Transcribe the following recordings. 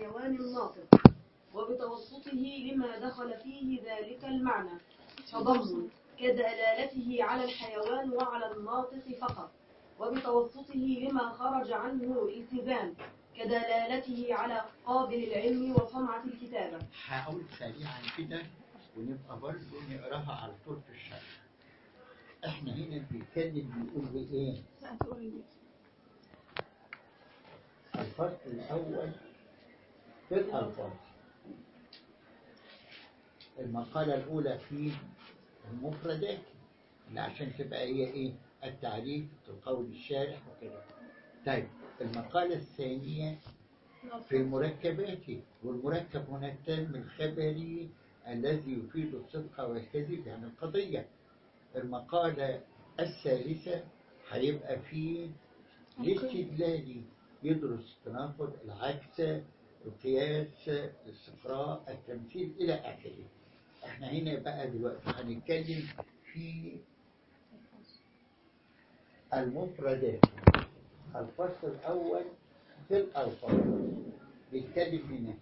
الحيوان الناطق وبتوسطه لما دخل فيه ذلك المعنى تضمن كدلالته على الحيوان وعلى الناطق فقط وبتوسطه لما خرج عنه التزام كدلالته على قابل العلم وصنعة الكتابة هقول سريعا كده ونبقى برضه نقراها على طول في الشرح احنا هنا بنتكلم بنقول ايه الفصل الاول في الالفاظ المقالة الأولى في المفردات اللي عشان تبقى هي إيه التعريف القول الشارح وكده طيب المقالة الثانية في المركبات والمركب هنا التام الخبري الذي يفيد الصدق والكذب يعني القضية المقالة الثالثة هيبقى في الاستدلالي يدرس التناقض العكس القياس الاستقراء التمثيل إلى آخره احنا هنا بقى دلوقتي هنتكلم في المفردات الفصل الأول في الألفاظ بيتكلم هنا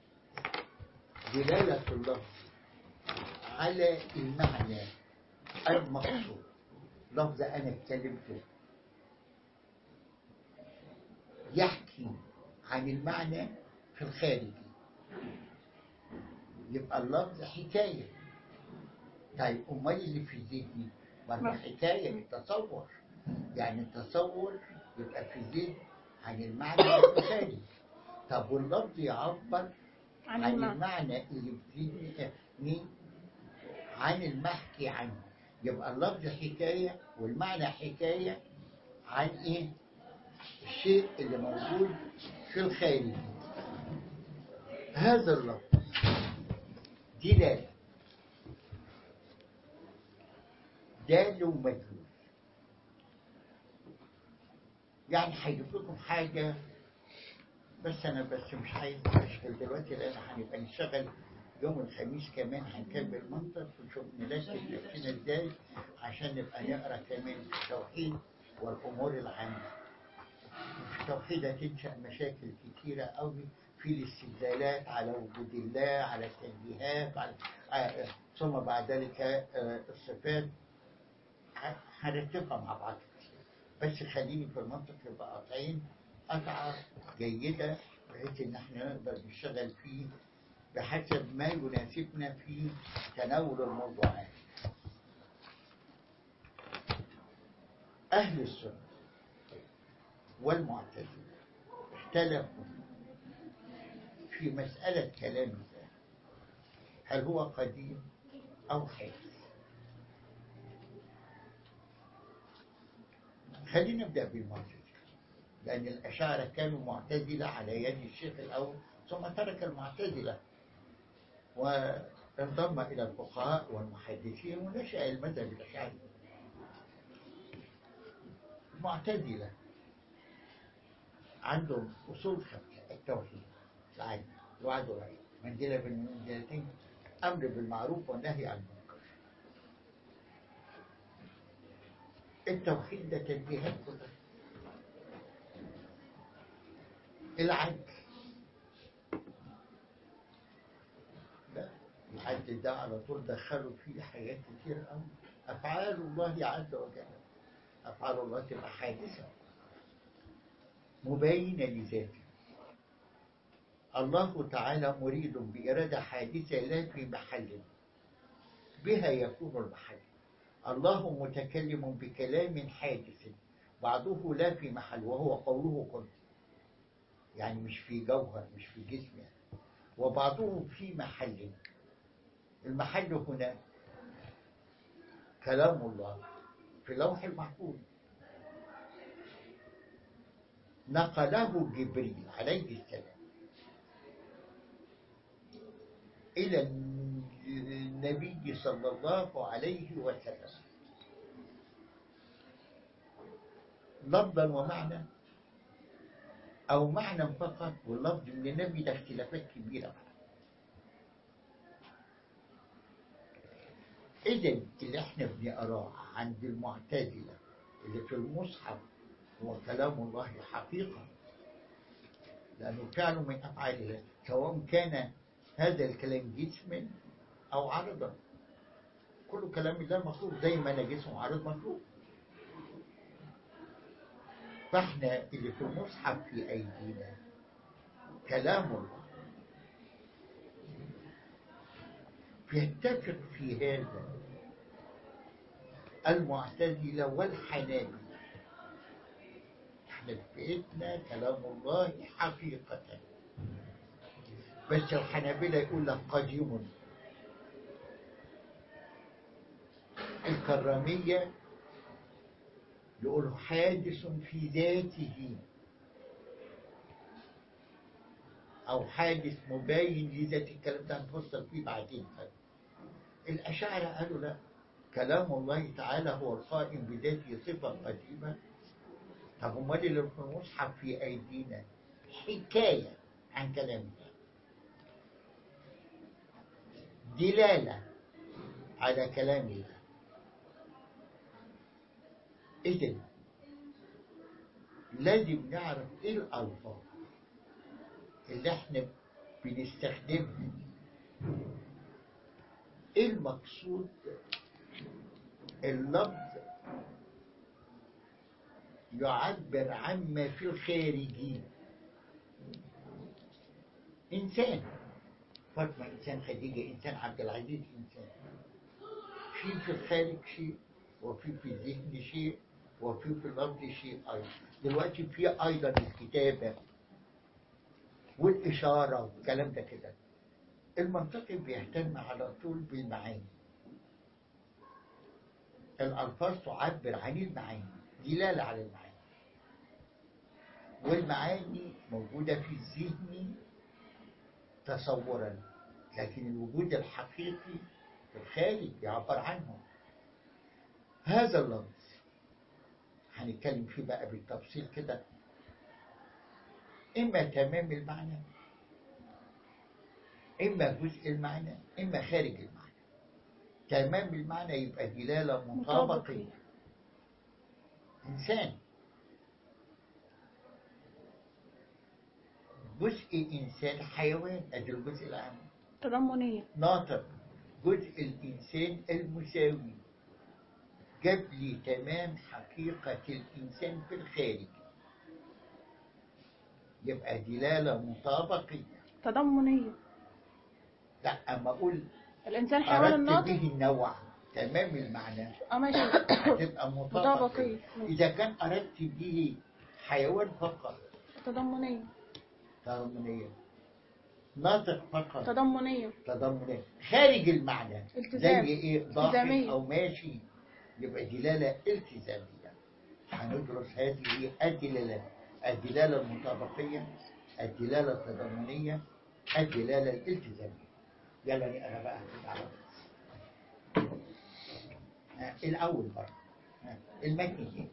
دلالة اللفظ على المعنى المقصود لفظ أنا اتكلمته يحكي عن المعنى في الخارج يبقى اللفظ حكاية طيب أمال اللي في ذهني برضه حكاية التصور يعني التصور يبقى في الذهن عن المعنى الخارج طب واللفظ يعبر عن عن المعنى. المعنى اللي في ذهني عن المحكي عنه يبقى اللفظ حكاية والمعنى حكاية عن ايه الشيء اللي موجود في الخارج هذا اللفظ دلالة دال ومدلول يعني هيجيب لكم حاجة بس أنا بس مش عايز أشتغل دلوقتي لأن هنبقى نشتغل يوم الخميس كمان هنكمل منطق ونشوف نركز نفسنا ازاي عشان نبقى نقرا كمان في التوحيد والأمور العامة. في التوحيد هتنشأ مشاكل كتيرة قوي في الاستدلالات على وجود الله على التنبيهات على آه، ثم بعد ذلك آه، الصفات ه- هنرتبها مع بعض بس خليني في المنطق يبقى قاطعين قطعة جيدة بحيث إن احنا نقدر نشتغل فيه بحسب ما يناسبنا في تناول الموضوعات. أهل السنة والمعتزلة اختلفوا في مسألة كلام الله هل هو قديم أو حديث خلينا نبدأ بالمعتزلة لأن الأشاعرة كانوا معتزلة على يد الشيخ الأول ثم ترك المعتزلة وانضم إلى الفقهاء والمحدثين ونشأ المذهب الأشعري المعتزلة عندهم أصول خمسة التوحيد العدل الوعد والوعيد منزلة بين المنزلتين أمر بالمعروف والنهي عن المنكر التوحيد ده تنبيهات كلها العدل لا العدل ده على طول دخلوا فيه حاجات كتير قوي أفعال الله عز وجل أفعال الله تبقى حادثة مبينة لذاته الله تعالى مريد بإرادة حادثة لا في محل بها يكون المحل الله متكلم بكلام حادث بعضه لا في محل وهو قوله كن يعني مش في جوهر مش في جسم يعني. وبعضه في محل المحل هنا كلام الله في اللوح المحفوظ نقله جبريل عليه السلام إلى النبي صلى الله عليه وسلم لفظا ومعنى أو معنى فقط واللفظ من النبي ده اختلافات كبيرة إذا اللي احنا بنقراه عند المعتزلة اللي في المصحف هو كلام الله حقيقة لأنه فعل من أفعال الله سواء كان هذا الكلام جسما أو عرضا كل كلام الله مخلوق زي ما أنا جسم وعرض مخلوق فاحنا اللي في المصحف في أيدينا كلام الله يتفق في هذا المعتزلة والحنابلة احنا بقيتنا كلام الله حقيقة بس الحنابلة يقول لك قديم الكرامية يقول حادث في ذاته أو حادث مباين لذات الكلام ده هنفصل فيه بعدين الأشاعرة قالوا لا كلام الله تعالى هو القائم بذاته صفة قديمة طب امال اللي في المصحف في أيدينا حكاية عن كلام الله دلالة على كلام الله إذن لازم نعرف إيه الألفاظ اللي احنا بنستخدمها ايه المقصود اللفظ يعبر عما في الخارجي إنسان فاطمة إنسان خديجة إنسان عبد العزيز إنسان في في الخارج شيء وفي في الذهن شيء وفي في اللفظ شيء أيضا دلوقتي في أيضا الكتابة والإشارة والكلام ده كده المنطقي بيهتم على طول بالمعاني الألفاظ تعبر عن المعاني دلالة على المعاني والمعاني موجودة في الذهن تصورا لكن الوجود الحقيقي في الخارج يعبر عنه هذا اللفظ هنتكلم فيه بقى بالتفصيل كده إما تمام المعنى إما جزء المعنى إما خارج المعنى تمام المعنى يبقى دلالة مطابقة إنسان جزء إنسان حيوان أدي الجزء العام تضمنية ناطق جزء الإنسان المساوي جاب لي تمام حقيقة الإنسان في الخارج يبقى دلالة مطابقية تضمنية لا أما أقول الإنسان حيوان أردت الناطق به النوع تمام المعنى اه ماشي هتبقى مطابقة مطابقية. إذا كان أردت به حيوان فقط تضمنية تضمنية ناطق فقط تضمنية تضمنية خارج المعنى التزام. زي إيه ضاحك التزامية. أو ماشي يبقى دلالة التزامية هندرس هذه الدلالات الدلالة المطابقية الدلالة التضمنية الدلالة الالتزامية يلا نقرا بقى على آه، الأول برضه آه، المتن إيه؟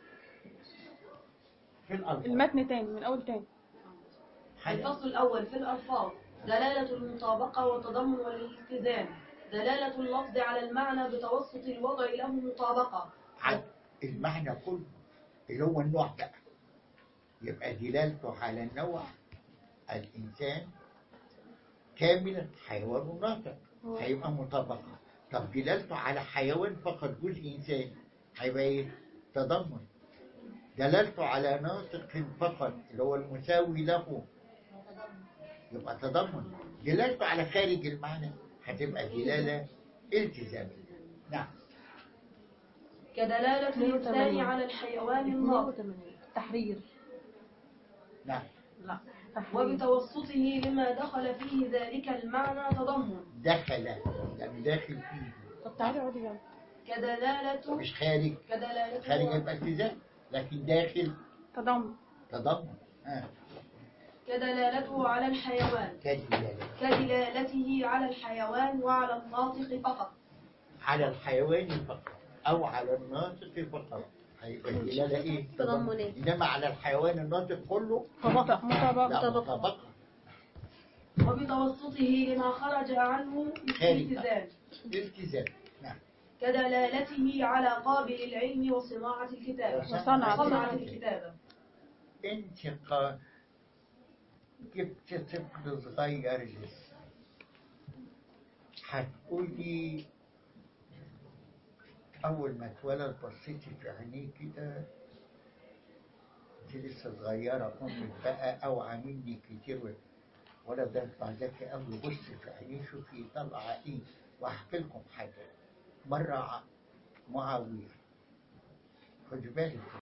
في الألفاظ المتن تاني من أول تاني حاجة الفصل الأول في الألفاظ دلالة المطابقة والتضمن والالتزام دلالة اللفظ على المعنى بتوسط الوضع له مطابقة عن المعنى كله اللي هو النوع بقى يبقى دلالته على النوع الإنسان كاملا حيوان ناطق هو- هيبقى مطابقة طب دلالته على حيوان فقط جزء إنسان هيبقى إيه؟ تضمن دلالته على ناطق فقط اللي هو المساوي له يبقى تضمن دلالته على خارج المعنى هتبقى دلالة التزامية نعم كدلالة الإنسان 82. على الحيوان الناطق تحرير نعم لا تحرير وبتوسطه لما دخل فيه ذلك المعنى تضمن دخل يعني داخل فيه طب تعالي اقعدي جنبي كدلالة مش خارج كدلالة خارج يبقى التزام لكن داخل تضمن تضمن آه. كدلالته على الحيوان كدلالة كدلالته على الحيوان وعلى الناطق فقط على الحيوان فقط أو على الناطق فقط هيبقى الدلالة إيه؟ تضمنية. إنما على الحيوان الناطق كله مطابقة لا مطابقة مطابقة وبتوسطه لما خرج عنه خارج. الالتزام التزام نعم كدلالته على قابل العلم وصناعة الكتابة وصنعة وصنعة الكتابة انتقال جبت طفل صغير لسه هتقولي أول ما اتولد بصيتي في عينيه كده انت لسه صغيرة أمك بقى أوعى مني كتير ولا ده يطلع ذكي قوي بص في عينيه شوفي طلع إيه وأحكي لكم حاجة مرة ع- معاوية خد بالك